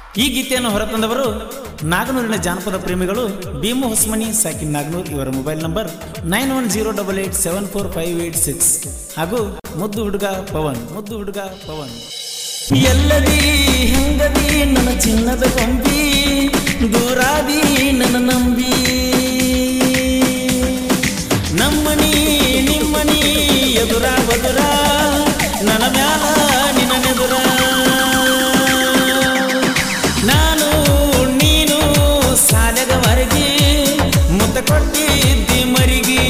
ಈ ಗೀತೆಯನ್ನು ಹೊರತಂದವರು ನಾಗನೂರಿನ ಜಾನಪದ ಪ್ರೇಮಿಗಳು ಭೀಮು ಹೊಸ್ಮನಿ ಸಾಕಿನ್ ನಾಗನೂರ್ ಇವರ mobile number nine one zero double eight seven four five eight six ಹಾಗೂ ಮುದ್ದು ಹುಡುಗ ಪವನ್ ಮುದ್ದು ಹುಡುಗ ಪವನ್ ಎಲ್ಲದಿ ಹೆಂಗದಿ ನನ್ನ ಚಿನ್ನದ ಗೊಂಬಿ ದೂರಾದಿ ನನ್ನ ನಂಬಿ ನಮ್ಮನಿ ನಿಮ್ಮನಿ ಎದುರ ಬದುರ ನನ್ನ ಮ್ಯಾಲ ನಿನ್ನ ನೆದುರ ನಾನು ನೀನು ಸಾಲಗವರೆಗೆ ಮುತ್ತ ಕೊಟ್ಟಿದ್ದಿ ಮರಿಗಿ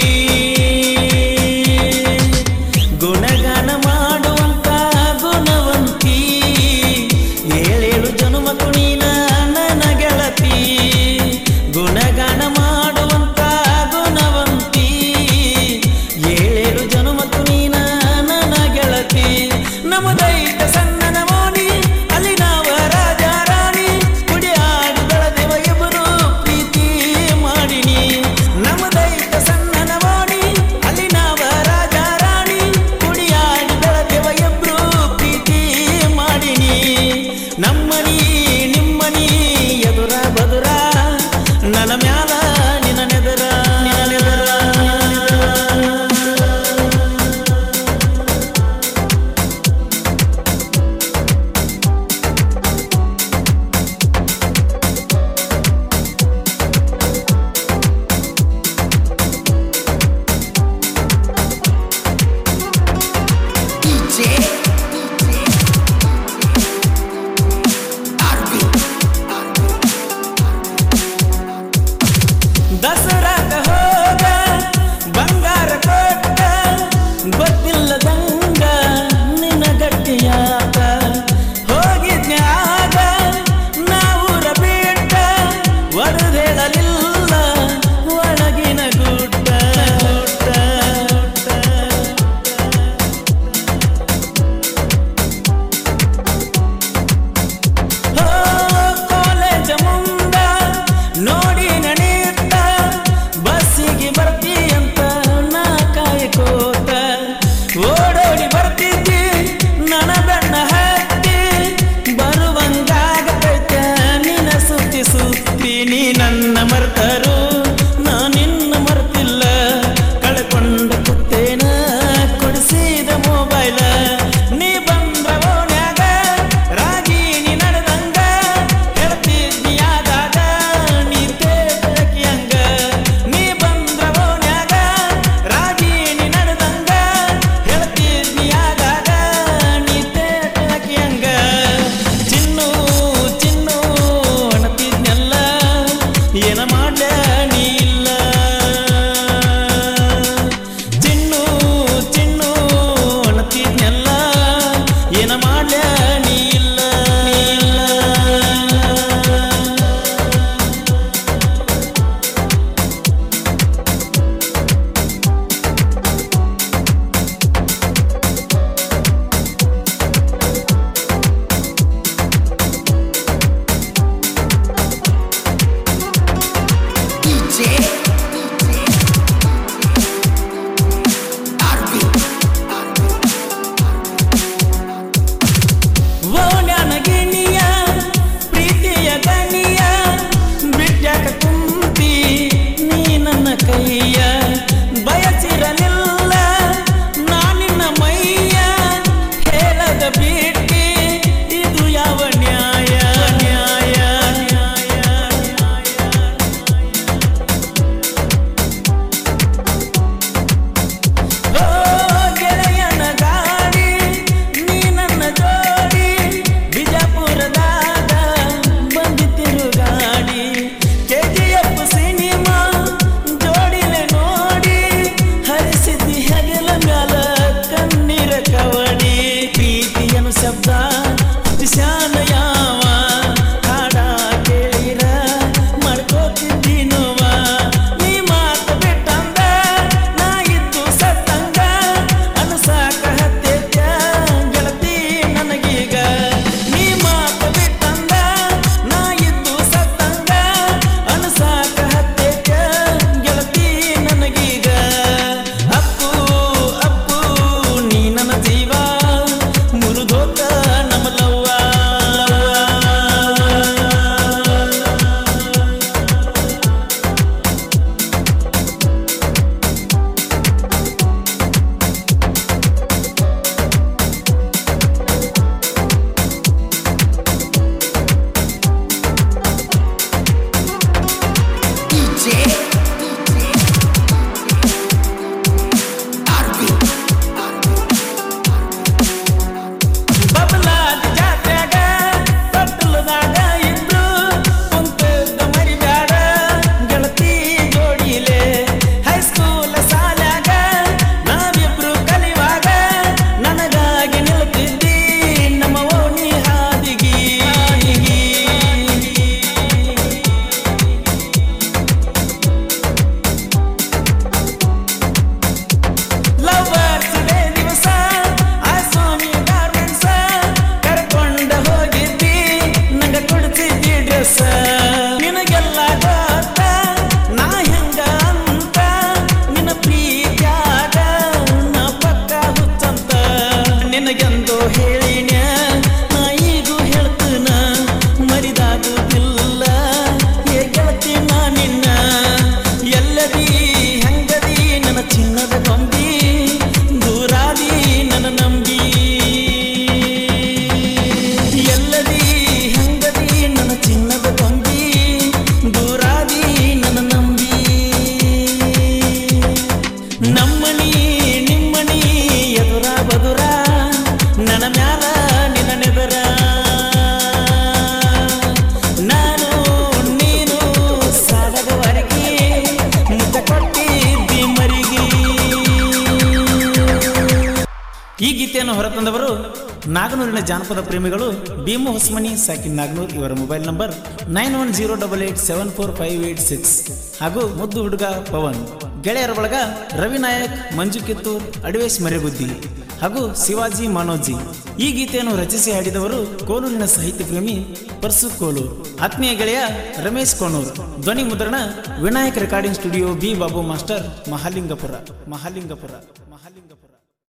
ಗುಣಗಾನ ಮಾಡುವಂತ ಗುಣವಂತಿ ಏಳೇಳು ಜನುಮ ಕುಣಿನ ನನ್ನ ಗೆಳತಿ ಗುಣಗಾನ ಮಾಡುವಂತ ಗುಣವಂತಿ ಏಳೇಳು ಜನುಮ ಕುಣಿನ ನನ್ನ ಗೆಳತಿ ನಮದೈತ ಸಣ್ಣನ ಮೋನಿ ಅಲ್ಲಿ ನಾವ ರಾಜ ರಾಣಿ ಕುಡಿಯಾಡಿ ಬೆಳೆದೆವ ಇಬ್ಬರು ಪ್ರೀತಿ ಮಾಡಿನಿ ನಮದೈತ ಸಣ್ಣನ ಮೋನಿ ಅಲ್ಲಿ ನಾವ ರಾಜ ರಾಣಿ ಕುಡಿಯಾಡಿ ಬೆಳೆದೆವ ಇಬ್ರು ಪ್ರೀತಿ ಮಾಡಿನಿ ನಮ್ಮನಿ ನಿಮ್ಮನಿ ಎದುರ ಬದುರ ನನ್ನ ಮ್ಯಾಲ ನಿನ್ನ ನೆದರ ನಿನ್ನ ನೆದರ DJ ಗೀತೆಯನ್ನು ಹೊರತಂದವರು ನಾಗನೂರಿನ ಜಾನಪದ ಪ್ರೇಮಿಗಳು ಭೀಮು ಹೊಸ್ಮನಿ ಸಾಕಿನ್ ನಾಗನೂರ್ ಇವರ mobile number nine one zero double eight seven four five eight six ಹಾಗೂ ಮುದ್ದು ಹುಡುಗ ಪವನ್ ಗೆಳೆಯರ ಬಳಗ ರವಿ ನಾಯಕ್ ಮಂಜು ಕಿತ್ತೂರ್ ಅಡವೇಶ್ ಮರೆಗುದ್ದಿ ಹಾಗೂ ಶಿವಾಜಿ ಮಾನೋಜಿ ಈ ಗೀತೆಯನ್ನು ರಚಿಸಿ ಹಾಡಿದವರು ಕೋಲೂರಿನ ಸಾಹಿತ್ಯ ಪ್ರೇಮಿ ಪರ್ಸು ಕೋಲೂರ್ ಆತ್ಮೀಯ ಗೆಳೆಯ ರಮೇಶ್ ಕೋನೂರ್ ಧ್ವನಿ ಮುದ್ರಣ Vinayak recording studio B Babu master Mahalingapura Mahalingapura